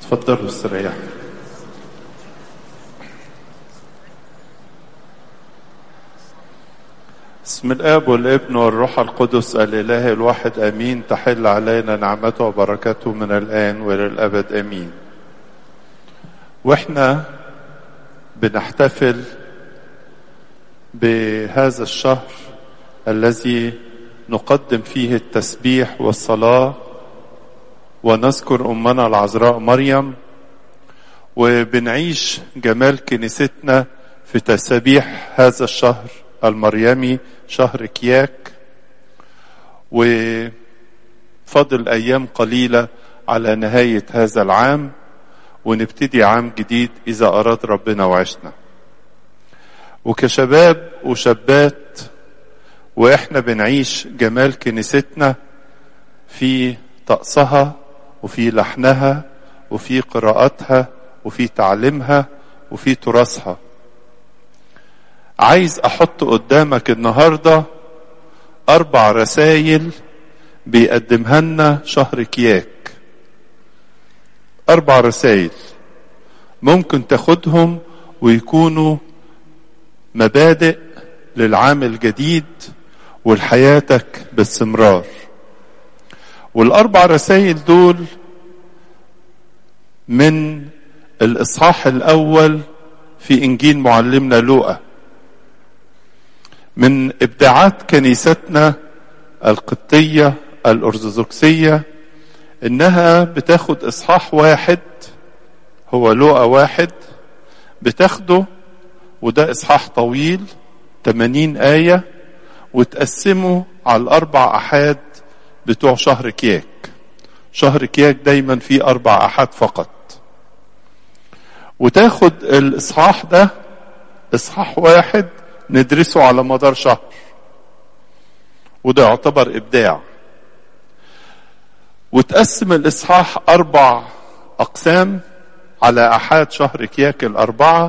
تفضلوا استريحوا بسم الاب والابن والروح القدس الاله الواحد امين تحل علينا نعمته وبركاته من الان والى الابد امين واحنا بنحتفل بهذا الشهر الذي نقدم فيه التسبيح والصلاه ونذكر امنا العذراء مريم وبنعيش جمال كنيستنا في تسابيح هذا الشهر المريمي شهر كياك وفضل ايام قليله على نهايه هذا العام ونبتدي عام جديد اذا اراد ربنا وعشنا وكشباب وشابات واحنا بنعيش جمال كنيستنا في طقسها وفي لحنها وفي قراءتها وفي تعليمها وفي تراثها عايز احط قدامك النهارده اربع رسائل بيقدمها لنا شهر كياك اربع رسائل ممكن تاخدهم ويكونوا مبادئ للعام الجديد ولحياتك باستمرار والاربع رسائل دول من الاصحاح الاول في انجيل معلمنا لوقا من ابداعات كنيستنا القبطيه الارثوذكسيه انها بتاخد اصحاح واحد هو لوقا واحد بتاخده وده اصحاح طويل 80 ايه وتقسمه على الاربع احاد بتوع شهر كياك شهر كياك دايما فيه اربع احاد فقط وتاخد الاصحاح ده اصحاح واحد ندرسه على مدار شهر وده يعتبر ابداع وتقسم الاصحاح اربع اقسام على احاد شهر كياك الاربعه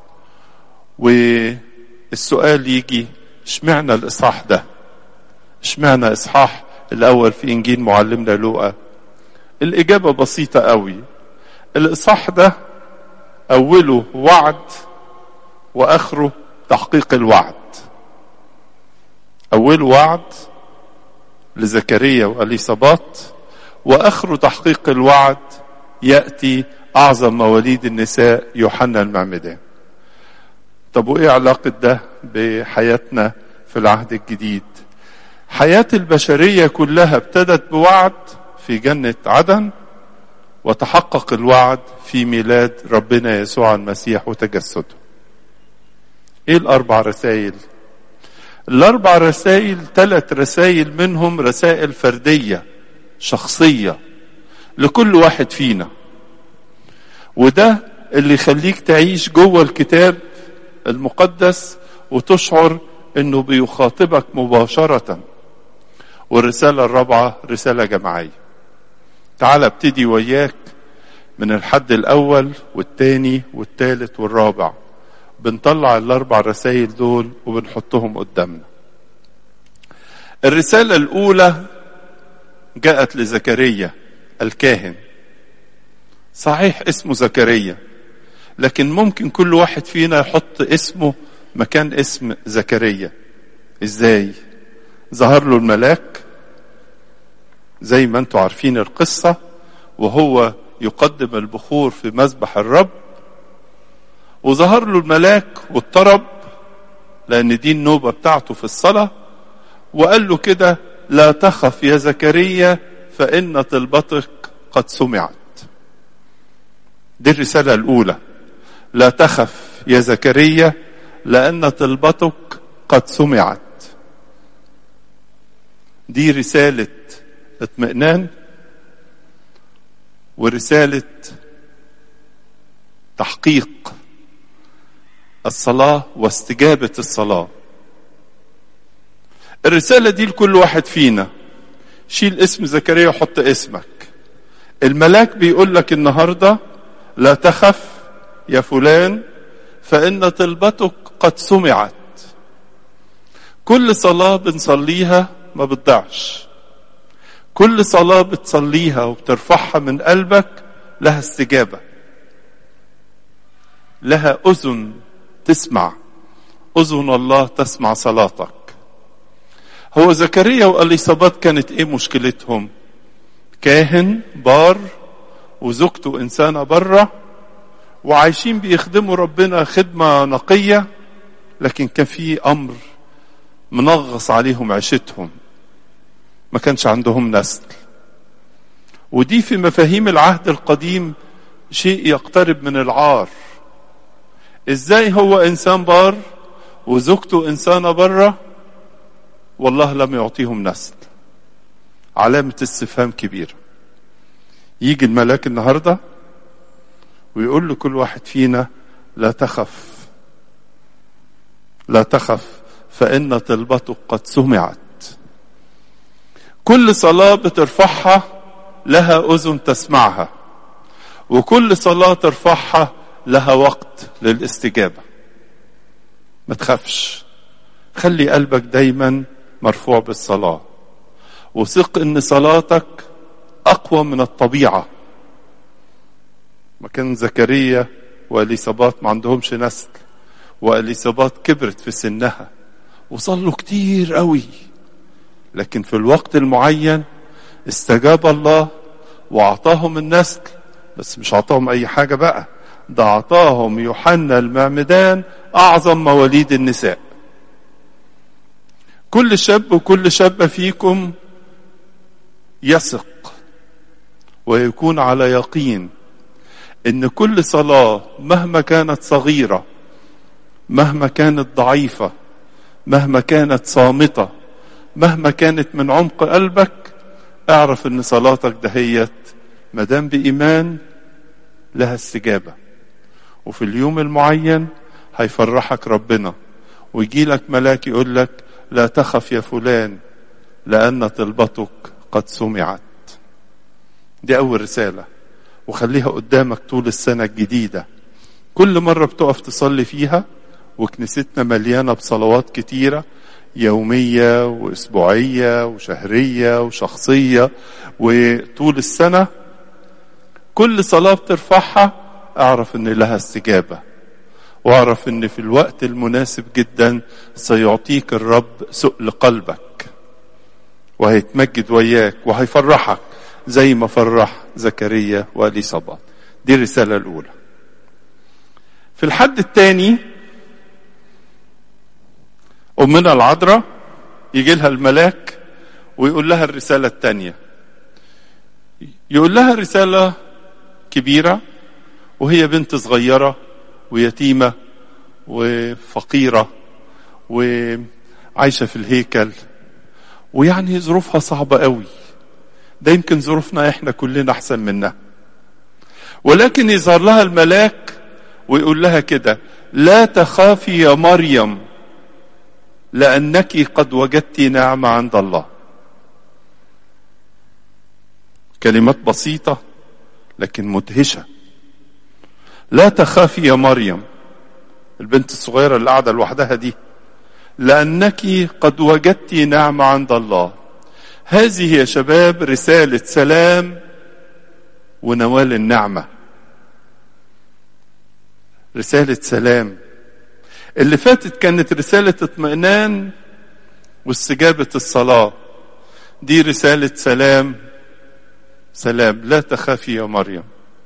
والسؤال يجي اشمعنى الاصحاح ده اشمعنى اصحاح الاول في انجيل معلمنا لوقا الاجابه بسيطه قوي الاصحاح ده اوله وعد واخره تحقيق الوعد اول وعد لزكريا واليصابات واخره تحقيق الوعد ياتي اعظم مواليد النساء يوحنا المعمدان طب وايه علاقه ده بحياتنا في العهد الجديد حياه البشريه كلها ابتدت بوعد في جنه عدن وتحقق الوعد في ميلاد ربنا يسوع المسيح وتجسده ايه الاربع رسائل الاربع رسائل ثلاث رسائل منهم رسائل فرديه شخصيه لكل واحد فينا وده اللي يخليك تعيش جوه الكتاب المقدس وتشعر انه بيخاطبك مباشره والرساله الرابعه رساله جماعيه تعال ابتدي وياك من الحد الاول والثاني والثالث والرابع بنطلع الاربع رسائل دول وبنحطهم قدامنا الرساله الاولى جاءت لزكريا الكاهن صحيح اسمه زكريا لكن ممكن كل واحد فينا يحط اسمه مكان اسم زكريا ازاي ظهر له الملاك زي ما انتم عارفين القصه وهو يقدم البخور في مذبح الرب وظهر له الملاك واضطرب لان دي النوبه بتاعته في الصلاه وقال له كده لا تخف يا زكريا فان طلبتك قد سمعت دي الرساله الاولى لا تخف يا زكريا لان طلبتك قد سمعت دي رساله اطمئنان ورساله تحقيق الصلاه واستجابه الصلاه الرساله دي لكل واحد فينا شيل اسم زكريا وحط اسمك الملاك بيقول لك النهارده لا تخف يا فلان فان طلبتك قد سمعت كل صلاه بنصليها ما بتضيعش كل صلاه بتصليها وبترفعها من قلبك لها استجابة لها أذن تسمع أذن الله تسمع صلاتك هو زكريا واليصابات كانت ايه مشكلتهم كاهن بار وزوجته انسانه بره وعايشين بيخدموا ربنا خدمه نقيه لكن كان في امر منغص عليهم عيشتهم ما كانش عندهم نسل ودي في مفاهيم العهد القديم شيء يقترب من العار ازاي هو انسان بار وزوجته انسانه بره والله لم يعطيهم نسل علامة استفهام كبيرة يجي الملاك النهاردة ويقول لكل واحد فينا لا تخف لا تخف فإن طلبتك قد سمعت كل صلاة بترفعها لها أذن تسمعها وكل صلاة ترفعها لها وقت للاستجابة ما تخافش خلي قلبك دايما مرفوع بالصلاة وثق ان صلاتك اقوى من الطبيعة ما كان زكريا واليصابات ما عندهمش نسل واليصابات كبرت في سنها وصلوا كتير قوي لكن في الوقت المعين استجاب الله واعطاهم النسل بس مش اعطاهم اي حاجة بقى ده اعطاهم يوحنا المعمدان اعظم مواليد النساء كل شاب وكل شابة فيكم يثق ويكون على يقين ان كل صلاة مهما كانت صغيرة مهما كانت ضعيفة مهما كانت صامتة مهما كانت من عمق قلبك اعرف ان صلاتك دهيت مدام بإيمان لها استجابة وفي اليوم المعين هيفرحك ربنا ويجي لك ملاك يقول لك لا تخف يا فلان لأن طلبتك قد سمعت دي أول رسالة وخليها قدامك طول السنة الجديدة كل مرة بتقف تصلي فيها وكنيستنا مليانة بصلوات كتيرة يومية وأسبوعية وشهرية وشخصية وطول السنة كل صلاة بترفعها اعرف ان لها استجابة واعرف ان في الوقت المناسب جدا سيعطيك الرب سؤل قلبك وهيتمجد وياك وهيفرحك زي ما فرح زكريا واليصابات دي الرسالة الأولى في الحد الثاني أمنا العذراء يجي لها الملاك ويقول لها الرسالة الثانية يقول لها رسالة كبيرة وهي بنت صغيرة ويتيمة وفقيرة وعايشة في الهيكل ويعني ظروفها صعبة قوي ده يمكن ظروفنا احنا كلنا احسن منها ولكن يظهر لها الملاك ويقول لها كده لا تخافي يا مريم لانك قد وجدت نعمه عند الله كلمات بسيطه لكن مدهشه لا تخافي يا مريم البنت الصغيره اللي قاعده لوحدها دي لانك قد وجدت نعمه عند الله هذه يا شباب رساله سلام ونوال النعمه رساله سلام اللي فاتت كانت رساله اطمئنان واستجابه الصلاه دي رساله سلام سلام لا تخافي يا مريم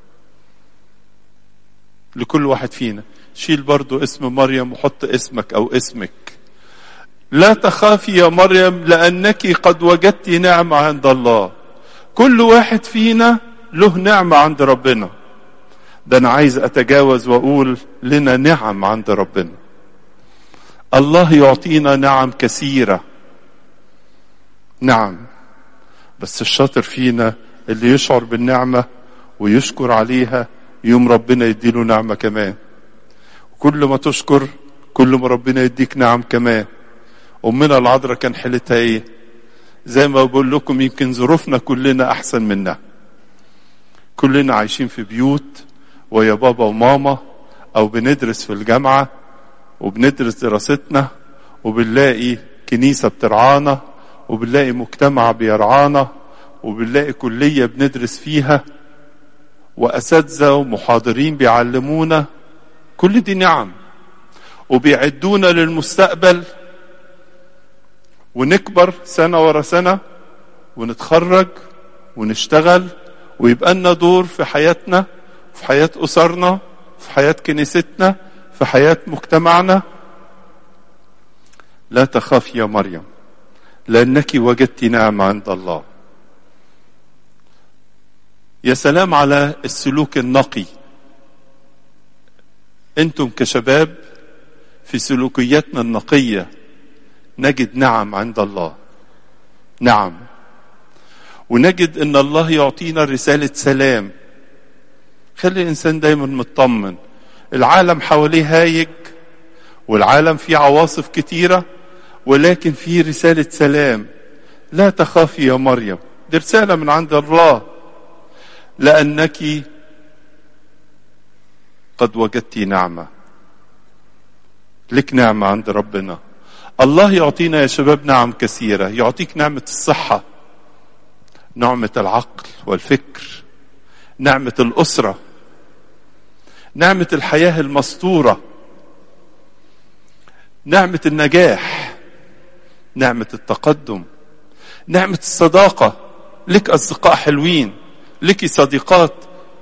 لكل واحد فينا شيل برضو اسم مريم وحط اسمك او اسمك لا تخافي يا مريم لانك قد وجدت نعمه عند الله كل واحد فينا له نعمه عند ربنا ده انا عايز اتجاوز واقول لنا نعم عند ربنا الله يعطينا نعم كثيره نعم بس الشاطر فينا اللي يشعر بالنعمه ويشكر عليها يوم ربنا يديله نعمه كمان كل ما تشكر كل ما ربنا يديك نعم كمان امنا العذراء كان حالتها ايه زي ما بقول لكم يمكن ظروفنا كلنا احسن منها كلنا عايشين في بيوت ويا بابا وماما او بندرس في الجامعه وبندرس دراستنا وبنلاقي كنيسه بترعانا وبنلاقي مجتمع بيرعانا وبنلاقي كليه بندرس فيها وأساتذة ومحاضرين بيعلمونا كل دي نعم وبيعدونا للمستقبل ونكبر سنة ورا سنة ونتخرج ونشتغل ويبقى لنا دور في حياتنا في حياة أسرنا في حياة كنيستنا في حياة مجتمعنا لا تخاف يا مريم لأنك وجدت نعمة عند الله يا سلام على السلوك النقي انتم كشباب في سلوكياتنا النقية نجد نعم عند الله نعم ونجد ان الله يعطينا رسالة سلام خلي الانسان دايما مطمن العالم حواليه هايج والعالم فيه عواصف كتيرة ولكن فيه رسالة سلام لا تخافي يا مريم دي رسالة من عند الله لأنك قد وجدت نعمة لك نعمة عند ربنا الله يعطينا يا شباب نعم كثيرة يعطيك نعمة الصحة نعمة العقل والفكر نعمة الأسرة نعمة الحياة المستورة نعمة النجاح نعمة التقدم نعمة الصداقة لك أصدقاء حلوين لك صديقات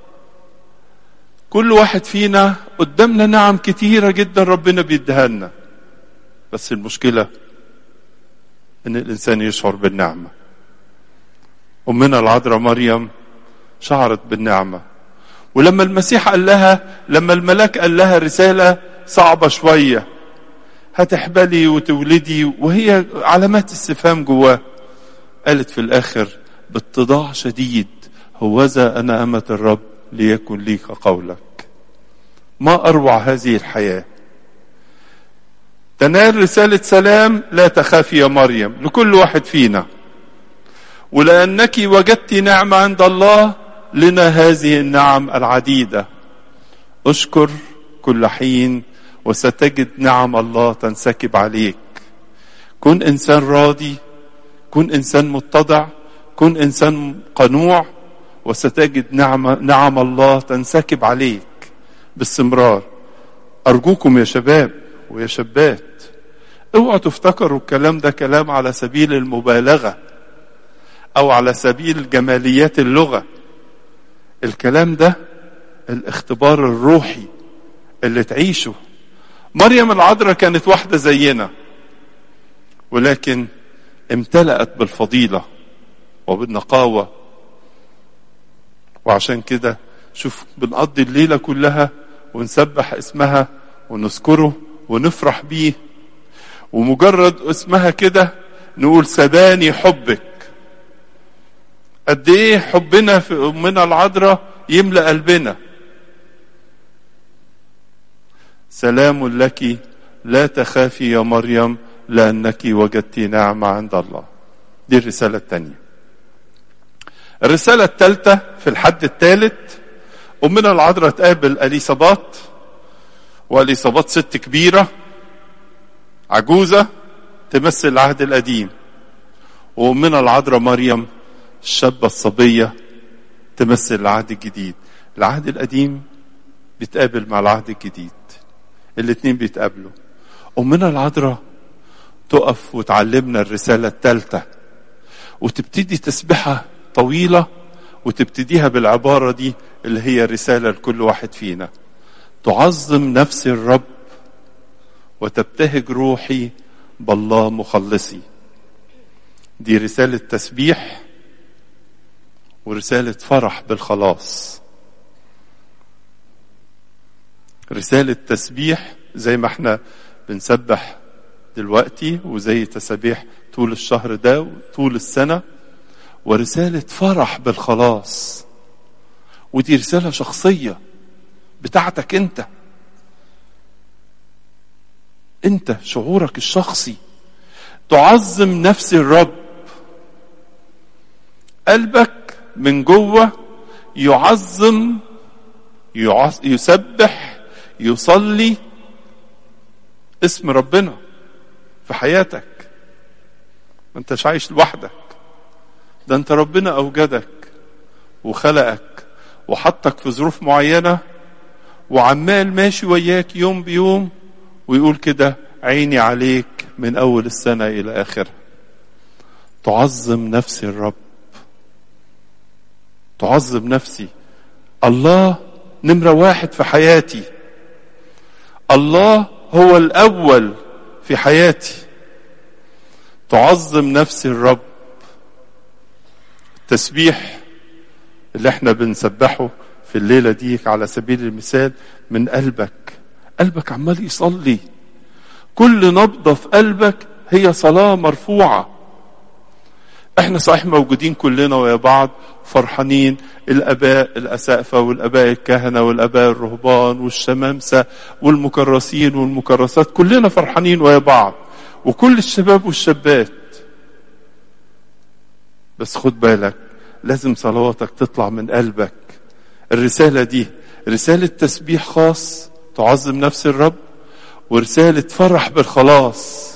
كل واحد فينا قدامنا نعم كتيرة جدا ربنا بيديها لنا بس المشكلة ان الانسان يشعر بالنعمة امنا العذراء مريم شعرت بالنعمة ولما المسيح قال لها لما الملاك قال لها رسالة صعبة شوية هتحبلي وتولدي وهي علامات استفهام جواه قالت في الاخر باتضاع شديد هوذا انا امة الرب ليكن لي قولك ما اروع هذه الحياه تنال رسالة سلام لا تخافي يا مريم لكل واحد فينا ولأنك وجدت نعمة عند الله لنا هذه النعم العديدة اشكر كل حين وستجد نعم الله تنسكب عليك كن إنسان راضي كن إنسان متضع كن إنسان قنوع وستجد نعم, نعم الله تنسكب عليك باستمرار أرجوكم يا شباب ويا شابات اوعوا تفتكروا الكلام ده كلام على سبيل المبالغة او على سبيل جماليات اللغة الكلام ده الاختبار الروحي اللي تعيشه مريم العذراء كانت واحدة زينا ولكن امتلأت بالفضيلة وبالنقاوة وعشان كده شوف بنقضي الليلة كلها ونسبح اسمها ونذكره ونفرح بيه ومجرد اسمها كده نقول سباني حبك قد ايه حبنا في امنا العذراء يملا قلبنا سلام لك لا تخافي يا مريم لانك وجدت نعمه عند الله دي الرساله الثانيه الرساله الثالثه في الحد الثالث امنا العذراء تقابل اليصابات واليصابات ست كبيره عجوزة تمثل العهد القديم وأمنا العذراء مريم الشابة الصبية تمثل العهد الجديد العهد القديم بيتقابل مع العهد الجديد الاتنين بيتقابلوا أمنا العذراء تقف وتعلمنا الرسالة الثالثة وتبتدي تسبحة طويلة وتبتديها بالعبارة دي اللي هي رسالة لكل واحد فينا تعظم نفس الرب وتبتهج روحي بالله مخلصي دي رسالة تسبيح ورسالة فرح بالخلاص رسالة تسبيح زي ما احنا بنسبح دلوقتي وزي تسابيح طول الشهر ده وطول السنة ورسالة فرح بالخلاص ودي رسالة شخصية بتاعتك انت انت شعورك الشخصي تعظم نفس الرب قلبك من جوه يعظم يسبح يصلي اسم ربنا في حياتك ما انتش عايش لوحدك ده انت ربنا اوجدك وخلقك وحطك في ظروف معينة وعمال ماشي وياك يوم بيوم ويقول كده عيني عليك من أول السنة إلى آخرها تعظم نفسي الرب تعظم نفسي الله نمرة واحد في حياتي الله هو الأول في حياتي تعظم نفسي الرب التسبيح اللي احنا بنسبحه في الليلة دي على سبيل المثال من قلبك قلبك عمال يصلي كل نبضة في قلبك هي صلاة مرفوعة احنا صحيح موجودين كلنا ويا بعض فرحانين الاباء الاسقفه والاباء الكهنه والاباء الرهبان والشمامسه والمكرسين والمكرسات كلنا فرحانين ويا بعض وكل الشباب والشابات بس خد بالك لازم صلواتك تطلع من قلبك الرساله دي رساله تسبيح خاص تعظم نفس الرب ورساله فرح بالخلاص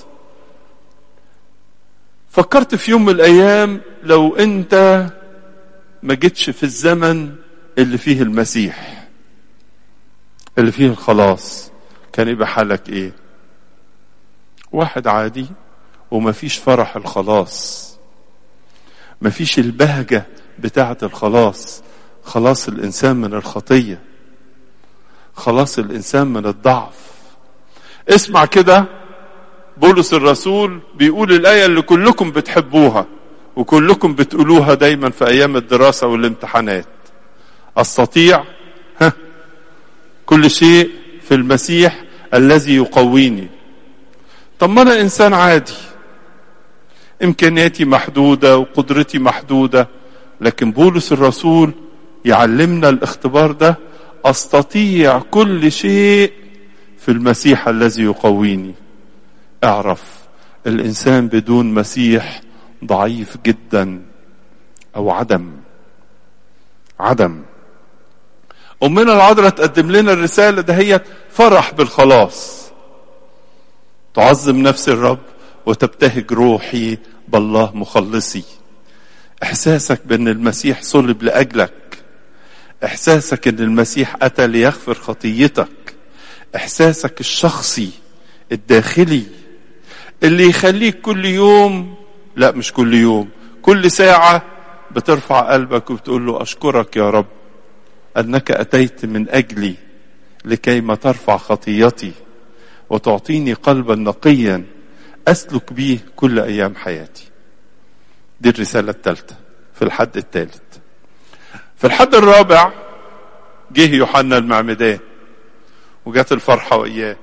فكرت في يوم من الايام لو انت ما جيتش في الزمن اللي فيه المسيح اللي فيه الخلاص كان يبقى حالك ايه واحد عادي وما فيش فرح الخلاص ما فيش البهجة بتاعة الخلاص خلاص الإنسان من الخطية خلاص الإنسان من الضعف اسمع كده بولس الرسول بيقول الآية اللي كلكم بتحبوها وكلكم بتقولوها دايما في أيام الدراسة والامتحانات أستطيع ها كل شيء في المسيح الذي يقويني طب ما أنا إنسان عادي إمكانياتي محدودة وقدرتي محدودة لكن بولس الرسول يعلمنا الاختبار ده أستطيع كل شيء في المسيح الذي يقويني اعرف الإنسان بدون مسيح ضعيف جدا أو عدم عدم أمنا العذراء تقدم لنا الرسالة دهيت فرح بالخلاص تعظم نفس الرب وتبتهج روحي بالله مخلصي احساسك بان المسيح صلب لاجلك احساسك ان المسيح اتى ليغفر خطيتك احساسك الشخصي الداخلي اللي يخليك كل يوم لا مش كل يوم كل ساعة بترفع قلبك وبتقول له أشكرك يا رب أنك أتيت من أجلي لكي ما ترفع خطيتي وتعطيني قلبا نقيا أسلك به كل أيام حياتي دي الرسالة الثالثة في الحد الثالث في الحد الرابع جه يوحنا المعمدان وجات الفرحة وإياه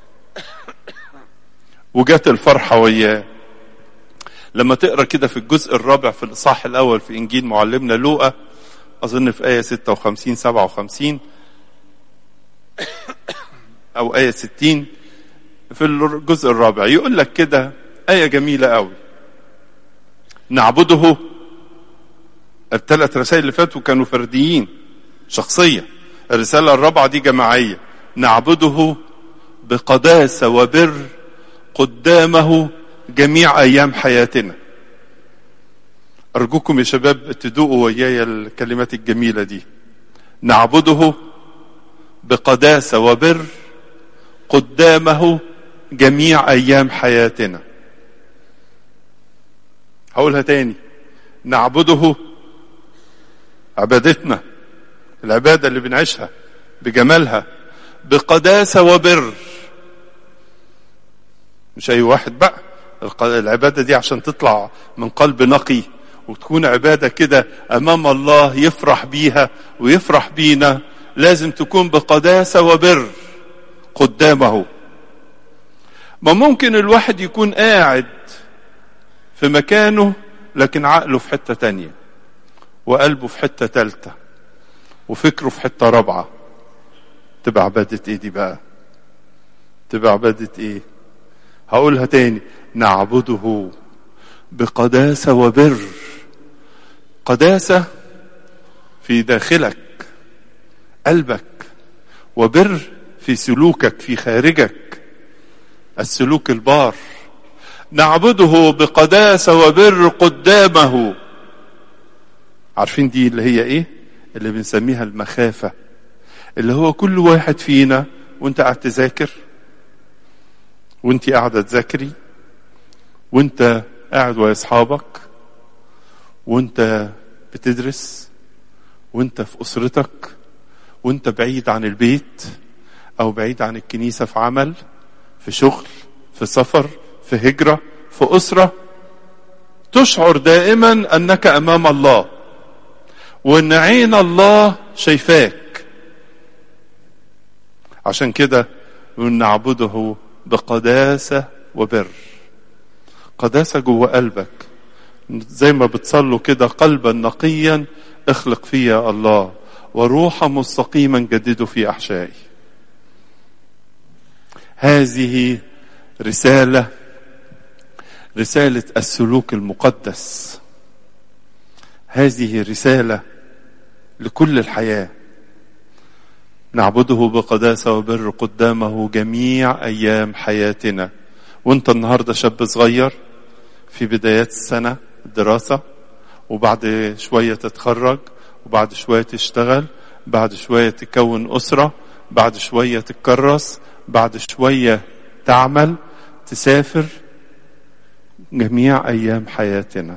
وجات الفرحة وإياه لما تقرا كده في الجزء الرابع في الاصحاح الاول في انجيل معلمنا لوقا اظن في ايه 56 57 او ايه 60 في الجزء الرابع يقول لك كده ايه جميله قوي نعبده الثلاث رسائل اللي فاتوا كانوا فرديين شخصيه الرساله الرابعه دي جماعيه نعبده بقداسه وبر قدامه جميع ايام حياتنا ارجوكم يا شباب تدوقوا وياي الكلمات الجميله دي نعبده بقداسه وبر قدامه جميع ايام حياتنا هقولها تاني نعبده عبادتنا العباده اللي بنعيشها بجمالها بقداسه وبر مش اي واحد بقى العبادة دي عشان تطلع من قلب نقي وتكون عبادة كده أمام الله يفرح بيها ويفرح بينا لازم تكون بقداسة وبر قدامه ما ممكن الواحد يكون قاعد في مكانه لكن عقله في حتة تانية وقلبه في حتة تالتة وفكره في حتة رابعة تبقى عبادة ايه دي بقى تبقى عبادة ايه هقولها تاني نعبده بقداسة وبر قداسة في داخلك قلبك وبر في سلوكك في خارجك السلوك البار نعبده بقداسة وبر قدامه عارفين دي اللي هي ايه اللي بنسميها المخافة اللي هو كل واحد فينا وانت قاعد تذاكر وانت قاعدة تذاكري وانت قاعد ويا اصحابك وانت بتدرس وانت في اسرتك وانت بعيد عن البيت او بعيد عن الكنيسة في عمل في شغل في سفر في هجرة في اسرة تشعر دائما انك امام الله وان عين الله شايفاك عشان كده نعبده بقداسة وبر قداسة جوه قلبك زي ما بتصلوا كده قلبا نقيا اخلق فيا الله وروحا مستقيما جدده في احشائي هذه رسالة رسالة السلوك المقدس هذه رسالة لكل الحياة نعبده بقداسة وبر قدامه جميع أيام حياتنا وانت النهاردة شاب صغير في بدايات السنة الدراسة وبعد شوية تتخرج وبعد شوية تشتغل بعد شوية تكون أسرة بعد شوية تتكرس بعد شوية تعمل تسافر جميع أيام حياتنا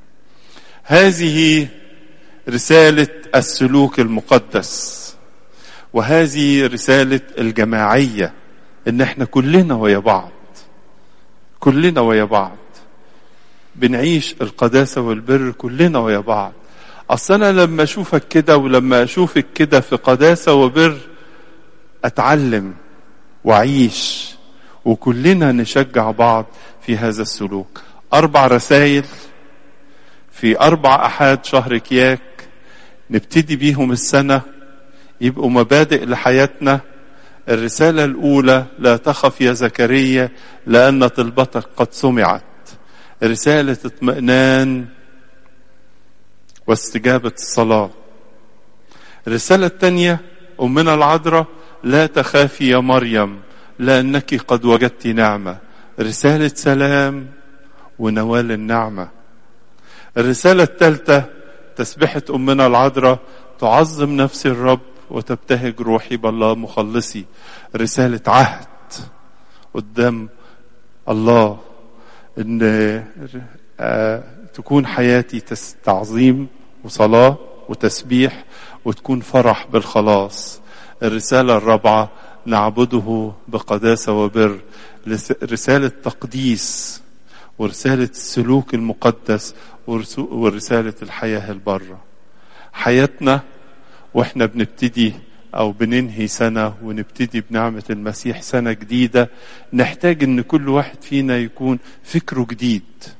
هذه رسالة السلوك المقدس وهذه رسالة الجماعية ان احنا كلنا ويا بعض كلنا ويا بعض بنعيش القداسة والبر كلنا ويا بعض اصل انا لما اشوفك كده ولما اشوفك كده في قداسة وبر اتعلم واعيش وكلنا نشجع بعض في هذا السلوك اربع رسائل في اربع احاد شهر كياك نبتدي بيهم السنه يبقوا مبادئ لحياتنا الرسالة الأولى لا تخف يا زكريا لأن طلبتك قد سمعت رسالة اطمئنان واستجابة الصلاة الرسالة الثانية أمنا العذراء لا تخافي يا مريم لأنك قد وجدت نعمة رسالة سلام ونوال النعمة الرسالة الثالثة تسبحة أمنا العذراء تعظم نفسي الرب وتبتهج روحي بالله مخلصي رسالة عهد قدام الله ان آه تكون حياتي تعظيم وصلاة وتسبيح وتكون فرح بالخلاص الرسالة الرابعة نعبده بقداسة وبر رسالة تقديس ورسالة السلوك المقدس ورسالة الحياة البرة حياتنا واحنا بنبتدي او بننهي سنة ونبتدي بنعمة المسيح سنة جديدة نحتاج ان كل واحد فينا يكون فكره جديد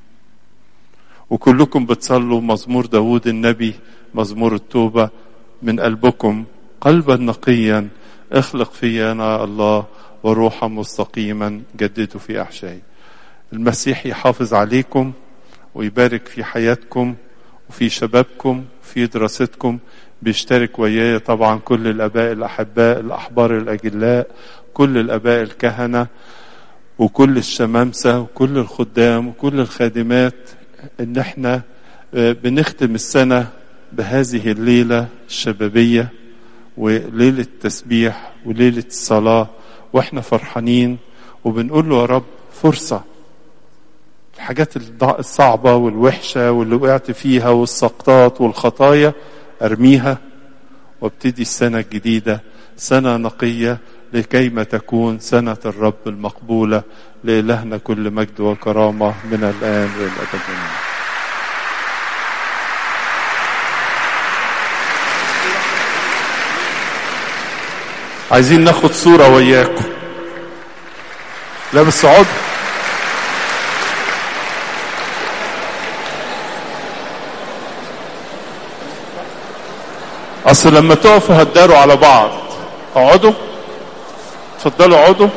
وكلكم بتصلوا مزمور داود النبي مزمور التوبة من قلبكم قلبا نقيا اخلق فينا الله وروحا مستقيما جددوا في احشائي المسيح يحافظ عليكم ويبارك في حياتكم وفي شبابكم وفي دراستكم بيشترك وياي طبعا كل الاباء الاحباء الاحبار الاجلاء كل الاباء الكهنه وكل الشمامسه وكل الخدام وكل الخادمات ان احنا بنختم السنه بهذه الليله الشبابيه وليله التسبيح وليله الصلاه واحنا فرحانين وبنقول له يا رب فرصه الحاجات الصعبه والوحشه واللي وقعت فيها والسقطات والخطايا ارميها وابتدي السنة الجديدة سنة نقية لكيما تكون سنة الرب المقبولة لإلهنا كل مجد وكرامة من الآن والأبد عايزين ناخد صورة وياكم لا بس اقعدوا اصل لما تقفوا هتداروا على بعض اقعدوا اتفضلوا اقعدوا